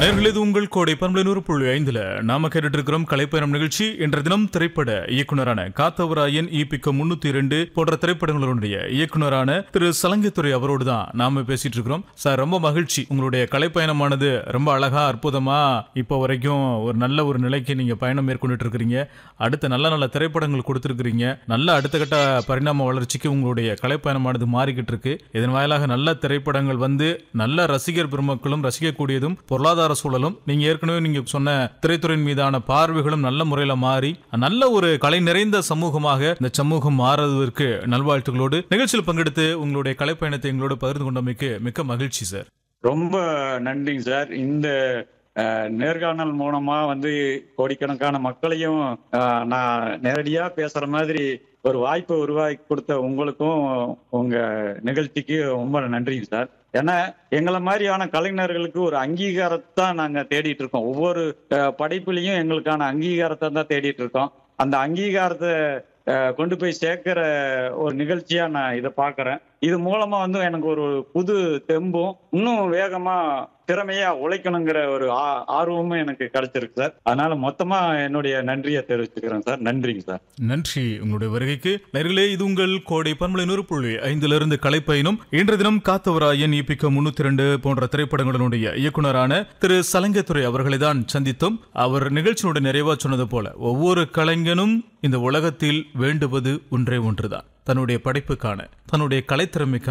நேர்களே இது உங்கள் கோடை பண்பலை புள்ளி ஐந்துல நாம கேட்டுட்டு இருக்கிறோம் கலைப்பயணம் நிகழ்ச்சி என்ற தினம் திரைப்பட இயக்குனரான காத்தவராயன் ஈபிக்க முன்னூத்தி இரண்டு போன்ற திரைப்படங்களுடைய இயக்குனரான திரு சலங்கைத்துறை அவரோடு தான் நாம பேசிட்டு இருக்கிறோம் சார் ரொம்ப மகிழ்ச்சி உங்களுடைய கலைப்பயணமானது ரொம்ப அழகா அற்புதமா இப்போ வரைக்கும் ஒரு நல்ல ஒரு நிலைக்கு நீங்க பயணம் மேற்கொண்டுட்டு இருக்கிறீங்க அடுத்த நல்ல நல்ல திரைப்படங்கள் கொடுத்திருக்கிறீங்க நல்ல அடுத்த கட்ட பரிணாம வளர்ச்சிக்கு உங்களுடைய கலைப்பயணமானது மாறிக்கிட்டு இருக்கு இதன் வாயிலாக நல்ல திரைப்படங்கள் வந்து நல்ல ரசிகர் பெருமக்களும் ரசிக்கக்கூடியதும் பொருளாதார சூழலும் நீங்க ஏற்கனவே நீங்க சொன்ன திரைத்துறையின் மீதான பார்வைகளும் நல்ல முறையில மாறி நல்ல ஒரு கலை நிறைந்த சமூகமாக இந்த சமூகம் மாறுவதற்கு நல்வாழ்த்துக்களோடு நிகழ்ச்சியில் பங்கெடுத்து உங்களுடைய கலைப்பயணத்தை எங்களோடு பகிர்ந்து கொண்டமைக்கு மிக்க மகிழ்ச்சி சார் ரொம்ப நன்றிங்க சார் இந்த அஹ், நேர்காணல் மூலமா வந்து கோடிக்கணக்கான மக்களையும் அஹ், நான் நேரடியா பேசுற மாதிரி ஒரு வாய்ப்பை உருவாக்கி கொடுத்த உங்களுக்கும் உங்க நிகழ்ச்சிக்கு ரொம்ப நன்றிங்க சார் ஏன்னா எங்களை மாதிரியான கலைஞர்களுக்கு ஒரு அங்கீகாரத்தை தான் நாங்க தேடிட்டு இருக்கோம் ஒவ்வொரு அஹ், படைப்புலையும் எங்களுக்கான அங்கீகாரத்தை தான் தேடிட்டு இருக்கோம் அந்த அங்கீகாரத்தை அஹ், கொண்டு போய் சேர்க்கிற ஒரு நிகழ்ச்சியா நான் இதை பார்க்கறேன் இது மூலமா வந்து எனக்கு ஒரு புது தெம்பும் இன்னும் வேகமா திறமையா உழைக்கணுங்கிற ஒரு ஆ- ஆர்வமும் எனக்கு கிடைச்சிருக்கு சார் அதனால மொத்தமா என்னுடைய நன்றியை தெரிவிச்சுக்கிறேன் சார் நன்றிங்க சார் நன்றி உங்களுடைய வருகைக்கு நேர்களே இது உங்கள் கோடை பன்மலை நூறு புள்ளி ஐந்துல இருந்து கலைப்பயணம் இன்று தினம் காத்தவராயன் இபிக்க முன்னூத்தி ரெண்டு போன்ற திரைப்படங்களுடைய இயக்குனரான திரு சலங்கத்துறை அவர்களை தான் சந்தித்தோம் அவர் நிகழ்ச்சியினுடைய நிறைவா சொன்னது போல ஒவ்வொரு கலைஞனும் இந்த உலகத்தில் வேண்டுவது ஒன்றே ஒன்றுதான் தன்னுடைய படைப்புக்கான தன்னுடைய கலைத்திறமைக்கான